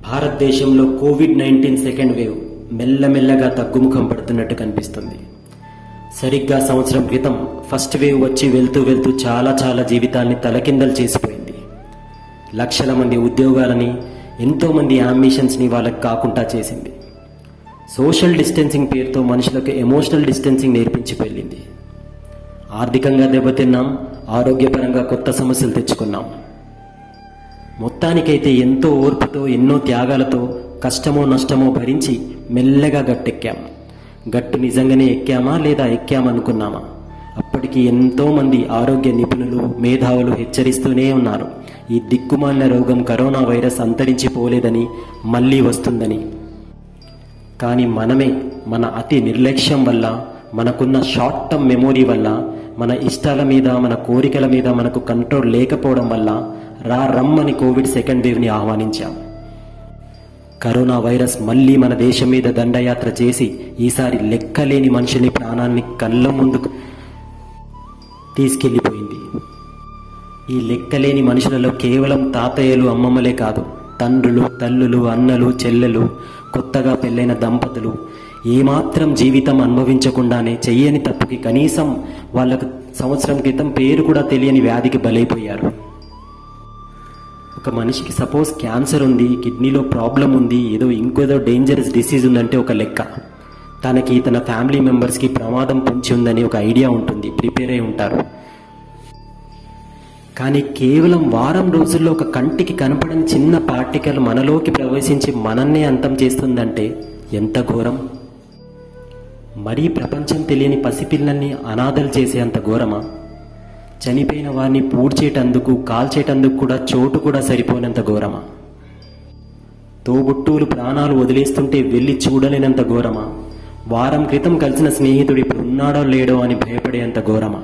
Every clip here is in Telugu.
భారతదేశంలో కోవిడ్ నైన్టీన్ సెకండ్ వేవ్ మెల్లమెల్లగా తగ్గుముఖం పడుతున్నట్టు కనిపిస్తుంది సరిగ్గా సంవత్సరం క్రితం ఫస్ట్ వేవ్ వచ్చి వెళ్తూ వెళ్తూ చాలా చాలా జీవితాల్ని తలకిందలు చేసిపోయింది లక్షల మంది ఉద్యోగాలని ఎంతో మంది అంబిషన్స్ని వాళ్ళకి కాకుండా చేసింది సోషల్ డిస్టెన్సింగ్ పేరుతో మనుషులకు ఎమోషనల్ డిస్టెన్సింగ్ నేర్పించి వెళ్ళింది ఆర్థికంగా దెబ్బతిన్నాం ఆరోగ్యపరంగా కొత్త సమస్యలు తెచ్చుకున్నాం మొత్తానికైతే ఎంతో ఓర్పుతో ఎన్నో త్యాగాలతో కష్టమో నష్టమో భరించి మెల్లగా గట్టెక్కాం గట్టు నిజంగానే ఎక్కామా లేదా ఎక్కామనుకున్నామా అప్పటికి ఎంతో మంది ఆరోగ్య నిపుణులు మేధావులు హెచ్చరిస్తూనే ఉన్నారు ఈ దిక్కుమాలిన రోగం కరోనా వైరస్ అంతరించిపోలేదని మళ్ళీ వస్తుందని కానీ మనమే మన అతి నిర్లక్ష్యం వల్ల మనకున్న షార్ట్ టర్మ్ మెమొరీ వల్ల మన ఇష్టాల మీద మన కోరికల మీద మనకు కంట్రోల్ లేకపోవడం వల్ల రా రమ్మని కోవిడ్ సెకండ్ వేవ్ని ఆహ్వానించాం కరోనా వైరస్ మళ్ళీ మన దేశం మీద దండయాత్ర చేసి ఈసారి లెక్కలేని మనుషుని ప్రాణాన్ని కళ్ళ ముందుకు తీసుకెళ్లిపోయింది ఈ లెక్కలేని మనుషులలో కేవలం తాతయ్యలు అమ్మమ్మలే కాదు తండ్రులు తల్లులు అన్నలు చెల్లెలు కొత్తగా పెళ్ళైన దంపతులు ఏమాత్రం జీవితం అనుభవించకుండానే చెయ్యని తప్పుకి కనీసం వాళ్ళకు సంవత్సరం క్రితం పేరు కూడా తెలియని వ్యాధికి బలైపోయారు ఒక మనిషికి సపోజ్ క్యాన్సర్ ఉంది కిడ్నీలో ప్రాబ్లం ఉంది ఏదో ఇంకేదో డేంజరస్ డిసీజ్ ఉందంటే ఒక లెక్క తనకి తన ఫ్యామిలీ మెంబర్స్కి ప్రమాదం పొంచి ఉందని ఒక ఐడియా ఉంటుంది ప్రిపేర్ అయి ఉంటారు కానీ కేవలం వారం రోజుల్లో ఒక కంటికి కనపడని చిన్న పార్టికల్ మనలోకి ప్రవేశించి మనన్నే అంతం చేస్తుందంటే ఎంత ఘోరం మరీ ప్రపంచం తెలియని పసిపిల్లల్ని అనాథలు చేసే అంత ఘోరమా చనిపోయిన వారిని పూడ్చేటందుకు కాల్చేటందుకు కూడా చోటు కూడా సరిపోయినంత ఘోరమా తోబుట్టువులు ప్రాణాలు వదిలేస్తుంటే వెళ్ళి చూడలేనంత ఘోరమా వారం క్రితం కలిసిన స్నేహితుడు ఇప్పుడు ఉన్నాడో లేడో అని భయపడేంత ఘోరమా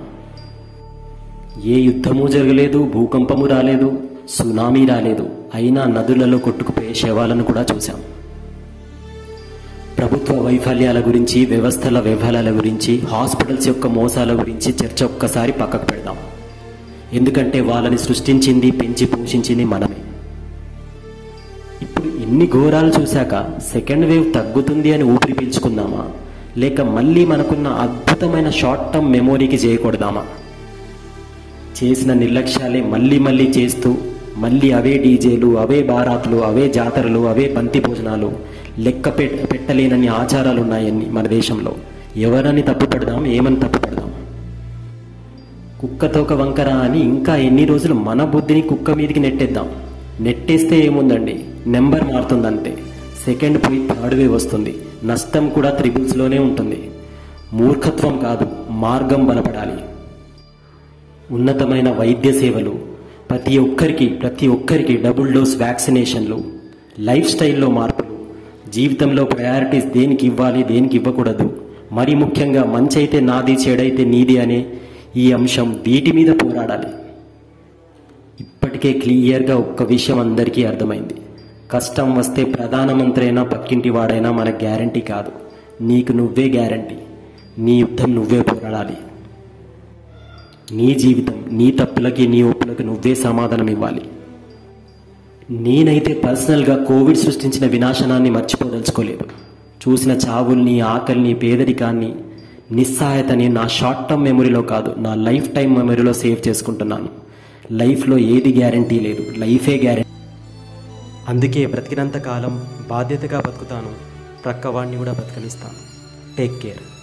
ఏ యుద్ధము జరగలేదు భూకంపము రాలేదు సునామీ రాలేదు అయినా నదులలో కొట్టుకుపోయే శవాలను కూడా చూశాం ప్రభుత్వ వైఫల్యాల గురించి వ్యవస్థల వైఫల్యాల గురించి హాస్పిటల్స్ యొక్క మోసాల గురించి చర్చ ఒక్కసారి పక్కకు పెడదాం ఎందుకంటే వాళ్ళని సృష్టించింది పెంచి పోషించింది మనమే ఇప్పుడు ఇన్ని ఘోరాలు చూశాక సెకండ్ వేవ్ తగ్గుతుంది అని ఊపిరి పీల్చుకుందామా లేక మళ్ళీ మనకున్న అద్భుతమైన షార్ట్ టర్మ్ మెమొరీకి చేయకూడదామా చేసిన నిర్లక్ష్యాలే మళ్ళీ మళ్ళీ చేస్తూ మళ్ళీ అవే డీజేలు అవే బారాతులు అవే జాతరలు అవే బంతి భోజనాలు లెక్క పెట్ పెట్టలేనన్ని ఆచారాలు ఉన్నాయని మన దేశంలో ఎవరని తప్పు పెడదాం ఏమని తప్పు పెడదాం కుక్కతో ఒక వంకర అని ఇంకా ఎన్ని రోజులు మన బుద్ధిని కుక్క మీదకి నెట్టేద్దాం నెట్టేస్తే ఏముందండి నెంబర్ మారుతుందంతే సెకండ్ పోయి థర్డ్ వే వస్తుంది నష్టం కూడా త్రిబుల్స్లోనే ఉంటుంది మూర్ఖత్వం కాదు మార్గం బలపడాలి ఉన్నతమైన వైద్య సేవలు ప్రతి ఒక్కరికి ప్రతి ఒక్కరికి డబుల్ డోస్ వ్యాక్సినేషన్లు లైఫ్ స్టైల్లో మార్పులు జీవితంలో ప్రయారిటీస్ దేనికి ఇవ్వాలి దేనికి ఇవ్వకూడదు మరి ముఖ్యంగా మంచి అయితే నాది చెడైతే నీది అనే ఈ అంశం వీటి మీద పోరాడాలి ఇప్పటికే క్లియర్గా ఒక్క విషయం అందరికీ అర్థమైంది కష్టం వస్తే ప్రధానమంత్రి అయినా పక్కింటి వాడైనా మన గ్యారంటీ కాదు నీకు నువ్వే గ్యారంటీ నీ యుద్ధం నువ్వే పోరాడాలి నీ జీవితం నీ తప్పులకి నీ ఒప్పులకి నువ్వే సమాధానం ఇవ్వాలి నేనైతే పర్సనల్గా కోవిడ్ సృష్టించిన వినాశనాన్ని మర్చిపోదలుచుకోలేదు చూసిన చావుల్ని ఆకలిని పేదరికాన్ని నిస్సహాయతని నా షార్ట్ టర్మ్ మెమరీలో కాదు నా లైఫ్ టైం మెమరీలో సేవ్ చేసుకుంటున్నాను లైఫ్లో ఏది గ్యారంటీ లేదు లైఫే గ్యారంటీ అందుకే బ్రతికినంత కాలం బాధ్యతగా బతుకుతాను ప్రక్కవాడిని కూడా బతకనిస్తాను టేక్ కేర్